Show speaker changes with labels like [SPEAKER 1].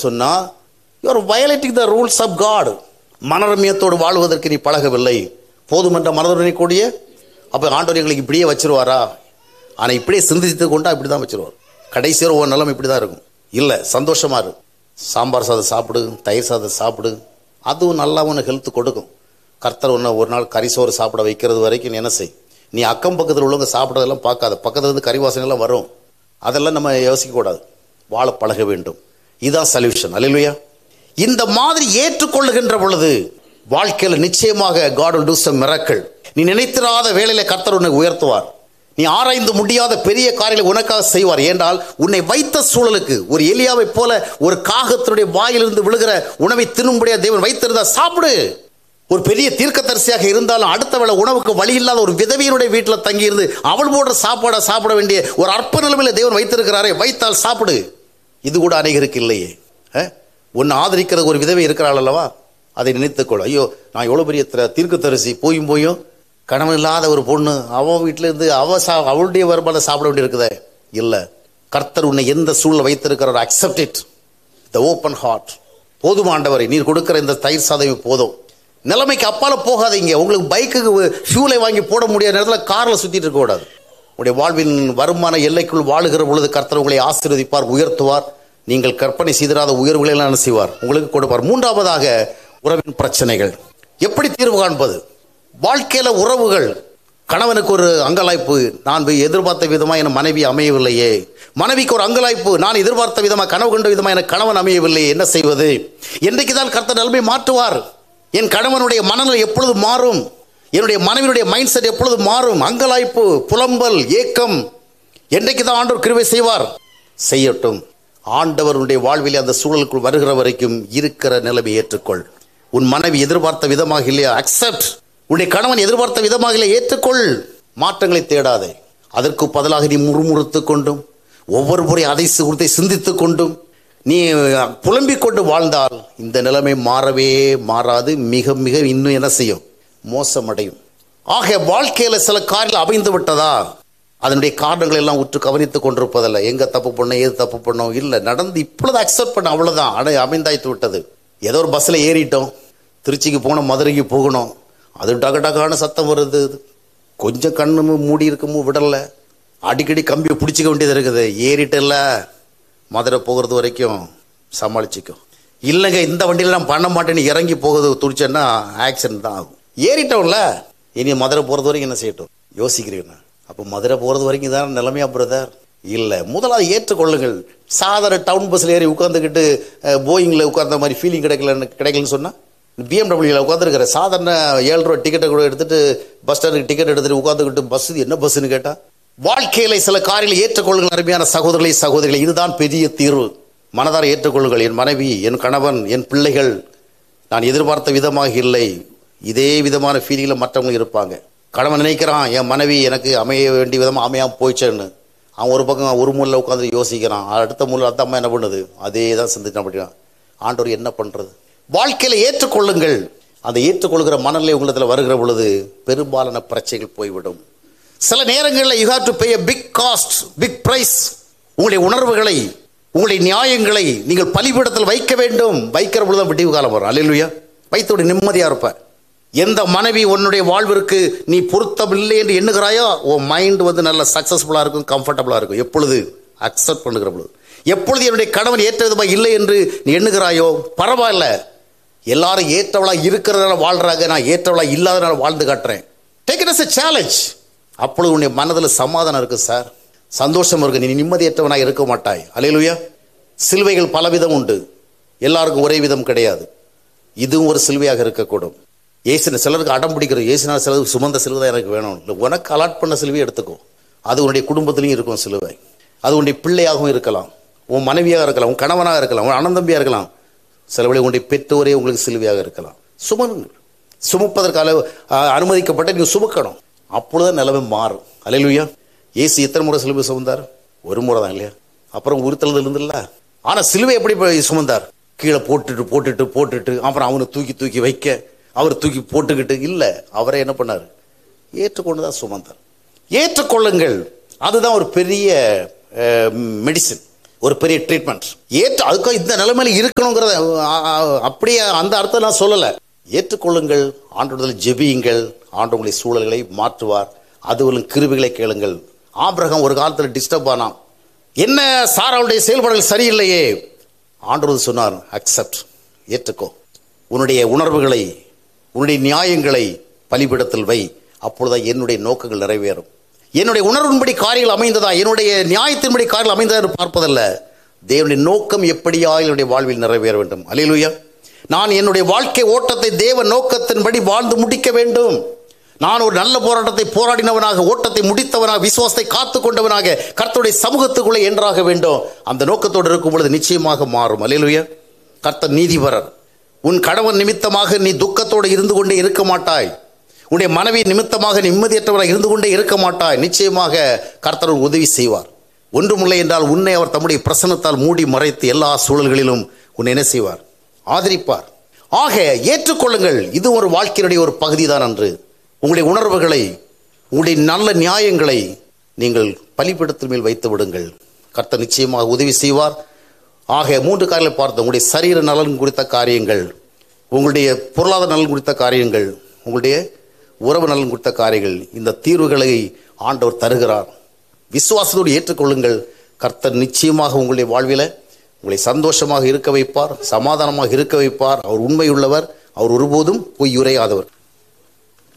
[SPEAKER 1] சொன்னா you're violating the rules of God மனரமியத்தோடு வாழ்வதற்கு நீ பழகவில்லை போதுமென்ற மனதுடனே கூடிய அப்போ ஆண்டவர் எங்களுக்கு இப்படியே வச்சிருவாரா ஆனால் இப்படியே சிந்தித்து கொண்டா இப்படி தான் வச்சிருவார் கடைசி வரை ஒரு நிலம் இப்படி தான் இருக்கும் இல்லை சந்தோஷமா இருக்கும் சாம்பார் சாதம் சாப்பிடு தயிர் சாதம் சாப்பிடு அதுவும் நல்லா உனக்கு ஹெல்த் கொடுக்கும் கர்த்தர் உன்னை ஒரு நாள் கறி சோறு சாப்பிட வைக்கிறது வரைக்கும் நீ என்ன செய் நீ அக்கம் பக்கத்தில் உள்ளவங்க சாப்பிட்றதெல்லாம் பார்க்காத பக்கத்துல இருந்து கறி வாசனை எல்லாம் வரும் அதெல்லாம் நம்ம யோசிக்கக்கூடாது வாழ பழக வேண்டும் இதுதான் சொல்யூஷன் அல்லையா இந்த மாதிரி ஏற்றுக்கொள்ளுகின்ற பொழுது வாழ்க்கையில் நிச்சயமாக God will do some miracle நீ நினைத்திராத வேளையில கர்த்தர் உன்னை உயர்த்துவார் நீ ஆராய்ந்து முடியாத பெரிய காரியங்களை உனக்காக செய்வார் ஏண்டால் உன்னை வைத்த சூழலுக்கு ஒரு எலியாவை போல ஒரு காகத்தினுடைய வாயிலிருந்து விழுகிற உணவை தின்னும்படியா தேவன் வைத்திருந்தா சாப்பிடு ஒரு பெரிய தீர்க்கதரிசியாக இருந்தாலும் அடுத்த வேளை உணவுக்கு வழி இல்லாத ஒரு விதவையினுடைய வீட்டில் தங்கியிருந்து அவள் போடுற சாப்பாடை சாப்பிட வேண்டிய ஒரு அற்ப நிலைமையில தேவன் வைத்திருக்கிறாரே வைத்தால் சாப்பிடு இது கூட அநேகருக்கு இல்லையே உன்னை ஆதரிக்கிறது ஒரு விதவை இருக்கிறாள் அல்லவா அதை நினைத்துக்கொள் ஐயோ நான் எவ்வளோ பெரிய திர- தீர்க்கதரிசி போயும் போயும் கணவன் இல்லாத ஒரு பொண்ணு அவன் வீட்டில இருந்து அவ சா அவளுடைய வருமானம் சாப்பிட வேண்டியிருக்குதே இல்லை கர்த்தர் உன்னை எந்த சூழலை வைத்திருக்கிறார் accept it the open heart போதும் ஆண்டவரை நீர் கொடுக்கிற இந்த தயிர் சாதமே போதும் நிலைமைக்கு அப்பால போகாதீங்க உங்களுக்கு பைக்குக்கு ஃபியூலை வாங்கி போட முடியாத நேரத்தில் காரில் சுற்றிட்டு இருக்கக்கூடாது உங்களுடைய வாழ்வின் வருமான எல்லைக்குள் வாழுகிற பொழுது கர்த்தர் உங்களை ஆசீர்வதிப்பார் உயர்த்துவார் நீங்கள் கற்பனை செய்திராத உயர்வுகளை எல்லாம் என்ன செய்வார் உங்களுக்கு கொடுப்பார் மூன்றாவதாக உறவின் பிரச்சனைகள் எப்படி தீர்வு காண்பது வாழ்க்கையில உறவுகள் கணவனுக்கு ஒரு அங்கலாய்ப்பு நான் போய் எதிர்பார்த்த விதமா என் மனைவி அமையவில்லையே மனைவிக்கு ஒரு அங்கலாய்ப்பு நான் எதிர்பார்த்த விதமா கனவு கண்ட விதமா எனக்கு கணவன் அமையவில்லையே என்ன செய்வது என்றைக்கு தான் கர்த்தர் நிலைமை மாற்றுவார் என் கணவனுடைய மனநிலை எப்பொழுது மாறும் என்னுடைய மனைவியுடைய மைண்ட் செட் எப்பொழுது மாறும் அங்கலாய்ப்பு புலம்பல் ஏக்கம் என்றைக்கு தான் ஆண்டவர் கிருபை செய்வார் செய்யட்டும் ஆண்டவருடைய வாழ்வில் அந்த சூழலுக்குள் வருகிற வரைக்கும் இருக்கிற நிலைமை ஏற்றுக்கொள் உன் மனைவி எதிர்பார்த்த விதமாக இல்லையா அக்செப்ட் உன்னுடைய கணவன் எதிர்பார்த்த விதமாக இல்லையா ஏற்றுக்கொள் மாற்றங்களை தேடாதே அதற்கு பதிலாக நீ முறுமுறுத்து கொண்டும் ஒவ்வொரு முறை அதை குறித்தை சிந்தித்துக் கொண்டும் நீ புலம்பிக் கொண்டு வாழ்ந்தால் இந்த நிலைமை மாறவே மாறாது மிக மிக இன்னும் என்ன செய்யும் மோசமடையும் ஆக வாழ்க்கையில சில காரியங்கள் அமைந்து விட்டதா அதனுடைய காரணங்களை எல்லாம் உற்று கவனித்துக் கொண்டிருப்பதல்ல எங்க தப்பு பண்ணோம் ஏது தப்பு பண்ணோம் இல்லை நடந்து இப்பொழுது அக்செப்ட் பண்ண அவ்வளவுதான் அடை அமைந்தாய்த்து விட்டது ஏதோ ஒரு பஸ்ஸில் ஏறிட்டோம் திருச்சிக்கு போனோம் மதுரைக்கு போகணும் அது டக டகான சத்தம் வருது கொஞ்சம் கண்ணு மூடி இருக்கமோ விடல அடிக்கடி கம்பியை பிடிச்சிக்க வேண்டியது இருக்குது ஏறிட்டல மதுரை போகிறது வரைக்கும் சமாளிச்சுக்கும் இல்லைங்க இந்த வண்டியில் நான் பண்ண மாட்டேன்னு இறங்கி போகுது துடிச்சேன்னா ஆக்சிடென்ட் தான் ஆகும் ஏறிட்டோம்ல இனி மதுரை போகிறது வரைக்கும் என்ன செய்யட்டும் யோசிக்கிறீங்கண்ணா அப்போ மதுரை போகிறது வரைக்கும் தான் நிலைமையா பிரதர் இல்லை முதலாவது ஏற்றுக்கொள்ளுங்கள் சாதாரண டவுன் பஸ்ஸில் ஏறி உட்காந்துக்கிட்டு போயிங்கில் உட்கார்ந்த மாதிரி ஃபீலிங் கிடைக்கலன்னு கிடைக்கலன்னு சொன்னால் பிஎம்டபிள்யூவில் உட்காந்துருக்கிற சாதாரண ஏழு ரூபா டிக்கெட்டை கூட எடுத்துட்டு பஸ் ஸ்டாண்டுக்கு டிக்கெட் எடுத்துட்டு உட்காந்துக்கிட்டு பஸ் இது என்ன பஸ்ஸுன்னு கேட்டால் வாழ்க்கையில சில காரியங்களை ஏற்றுக்கொள்ளுங்கள் அருமையான சகோதரர்களை சகோதரிகளை இதுதான் பெரிய தீர்வு மனதார ஏற்றுக்கொள்ளுங்கள் என் மனைவி என் கணவன் என் பிள்ளைகள் நான் எதிர்பார்த்த விதமாக இல்லை இதே விதமான ஃபீலிங்கில் மற்றவங்க இருப்பாங்க கணவன் நினைக்கிறான் என் மனைவி எனக்கு அமைய வேண்டிய விதமாக அமையாம போயிச்சேன்னு அவன் ஒரு பக்கம் ஒரு மூலையில் உட்காந்து யோசிக்கிறான் அடுத்த மூலையில் அந்த அம்மா என்ன பண்ணுது அதே தான் சிந்திச்சு அப்படின்னா ஆண்டவர் என்ன பண்ணுறது வாழ்க்கையில ஏற்றுக்கொள்ளுங்கள் அந்த ஏற்றுக்கொள்கிற மனநிலை உங்களிடத்தில் வருகிற பொழுது பெரும்பாலான பிரச்சனைகள் போய்விடும் சில நேரங்களில் you have to pay big cost big price உங்களுடைய உணர்வுகளை உங்களுடைய நியாயங்களை நீங்கள் பலிபீடத்தில் வைக்க வேண்டும் வைக்கிற பொழுது விடிவு காலம் வரும் அல்லையா வைத்தோடு நிம்மதியாக இருப்ப எந்த மனைவி உன்னுடைய வாழ்விற்கு நீ பொருத்தமில்லை என்று எண்ணுகிறாயோ உன் மைண்ட் வந்து நல்ல சக்சஸ்ஃபுல்லாக இருக்கும் கம்ஃபர்டபுளாக இருக்கும் எப்பொழுது அக்செப்ட் பண்ணுகிற பொழுது எப்பொழுது என்னுடைய கணவன் ஏற்ற விதமாக இல்லை என்று நீ எண்ணுகிறாயோ பரவாயில்ல எல்லாரும் ஏற்றவளா இருக்கிறதுனால வாழ்றாங்க நான் ஏற்றவளா இல்லாதனால வாழ்ந்து காட்டுறேன் take it as a challenge அப்பொழுது உன்னுடைய மனதில் சமாதானம் இருக்கு சார் சந்தோஷம் இருக்கு நீ நிம்மதியற்றவனாக இருக்க மாட்டாய் அலையலுயா சிலுவைகள் பலவிதம் உண்டு எல்லாருக்கும் ஒரே விதம் கிடையாது இதுவும் ஒரு சிலுவையாக இருக்கக்கூடும் ஏசுன சிலருக்கு அடம் பிடிக்கிற ஏசுனா சிலருக்கு சுமந்த சிலுவை தான் எனக்கு வேணும் இல்லை உனக்கு அலாட் பண்ண சிலுவை எடுத்துக்கோ அது உன்னுடைய குடும்பத்திலையும் இருக்கும் சிலுவை அது உன்னுடைய பிள்ளையாகவும் இருக்கலாம் உன் மனைவியாக இருக்கலாம் உன் கணவனாக இருக்கலாம் உன் அனந்தம்பியாக இருக்கலாம் சில வேளை உங்களுடைய பெற்றோரே உங்களுக்கு சிலுவையாக இருக்கலாம் சுமனுங்கள் சுமப்பதற்காக அஹ், அனுமதிக்கப்பட்ட நீங்கள் சுமக்கணும் அப்பொழுதுதான் நிலைமை மாறும் அலையிலுயா ஏசு எத்தனை முறை சிலுவை சுமந்தார் ஒரு முறை தான் இல்லையா அப்புறம் உறுத்தல் இருந்துல்ல ஆனால் சிலுவை எப்படி போய் சுமந்தார் கீழே போட்டுட்டு போட்டுட்டு போட்டுட்டு அப்புறம் அவனை தூக்கி தூக்கி வைக்க அவர் தூக்கி போட்டுக்கிட்டு இல்லை அவரை என்ன பண்ணார் ஏற்றுக்கொண்டு தான் சுமந்தார் ஏற்றுக்கொள்ளுங்கள் அதுதான் ஒரு பெரிய மெடிசின் ஒரு பெரிய ட்ரீட்மெண்ட் ஏற்று அதுக்காக இந்த நிலைமையில இருக்கணுங்கிறத ஆ, ஆ, அப்படியே அந்த அர்த்தம் நான் சொல்லலை ஏற்றுக்கொள்ளுங்கள் ஆண்டோடத்தில் ஜெபியுங்கள் ஆண்டு உங்களை சூழல்களை மாற்றுவார் அதுவரும் கிருபிகளை கேளுங்கள் ஆபிரகாம் ஒரு காலத்தில் டிஸ்டர்ப் ஆனான் என்ன சாராவுடைய செயல்பாடுகள் சரியில்லையே ஆண்டவர் சொன்னார் அக்செப்ட் ஏற்றுக்கோ உன்னுடைய உணர்வுகளை உன்னுடைய நியாயங்களை பலிபிடத்தில் வை அப்பொழுதுதான் என்னுடைய நோக்கங்கள் நிறைவேறும் என்னுடைய உணர்வின்படி காரியங்கள் அமைந்ததா என்னுடைய நியாயத்தின்படி காரியங்கள் அமைந்ததா என்று பார்ப்பதல்ல தேவனுடைய நோக்கம் எப்படியா என்னுடைய வாழ்வில் நிறைவேற வேண்டும் அலையிலுயா நான் என்னுடைய வாழ்க்கை ஓட்டத்தை தேவ நோக்கத்தின்படி வாழ்ந்து முடிக்க வேண்டும் நான் ஒரு நல்ல போராட்டத்தை போராடினவனாக ஓட்டத்தை முடித்தவனாக விசுவாசத்தை காத்து கொண்டவனாக கர்த்தருடைய சமூகத்துக்குள்ளே என்றாக வேண்டும் அந்த நோக்கத்தோடு இருக்கும் பொழுது நிச்சயமாக மாறும் அலையிலுயா கர்த்தர் நீதிபரர் உன் கணவன் நிமித்தமாக நீ துக்கத்தோடு இருந்து கொண்டே இருக்க மாட்டாய் உன்னுடைய மனைவி நிமித்தமாக நிம்மதியற்றவராக இருந்து கொண்டே இருக்க மாட்டாய் நிச்சயமாக கர்த்தர் உனக்கு உதவி செய்வார் ஒன்றுமில்லை என்றால் உன்னை அவர் தம்முடைய பிரசன்னத்தால் மூடி மறைத்து எல்லா சூழல்களிலும் உன்னை என்ன செய்வார் ஆதரிப்பார் ஆக ஏற்றுக்கொள்ளுங்கள் இது ஒரு வாழ்க்கையினுடைய ஒரு பகுதி தான் அன்று உங்களுடைய உணர்வுகளை உங்களுடைய நல்ல நியாயங்களை நீங்கள் பலிப்பிடத்தின் மேல் வைத்து விடுங்கள் கர்த்தர் நிச்சயமாக உதவி செய்வார் ஆக மூன்று காரியங்களை பார்த்தோம் உங்களுடைய சரீர நலன் குறித்த காரியங்கள் உங்களுடைய பொருளாதார நலன் குறித்த காரியங்கள் உங்களுடைய உறவு நலன் குறித்த காரியங்கள் இந்த தீர்வுகளை ஆண்டவர் தருகிறார் விசுவாசத்தோடு ஏற்றுக்கொள்ளுங்கள் கர்த்தர் நிச்சயமாக உங்களுடைய வாழ்வில உங்களை சந்தோஷமாக இருக்க வைப்பார் சமாதானமாக இருக்க வைப்பார் அவர் உண்மையுள்ளவர் அவர் ஒருபோதும் பொய் உரையாதவர்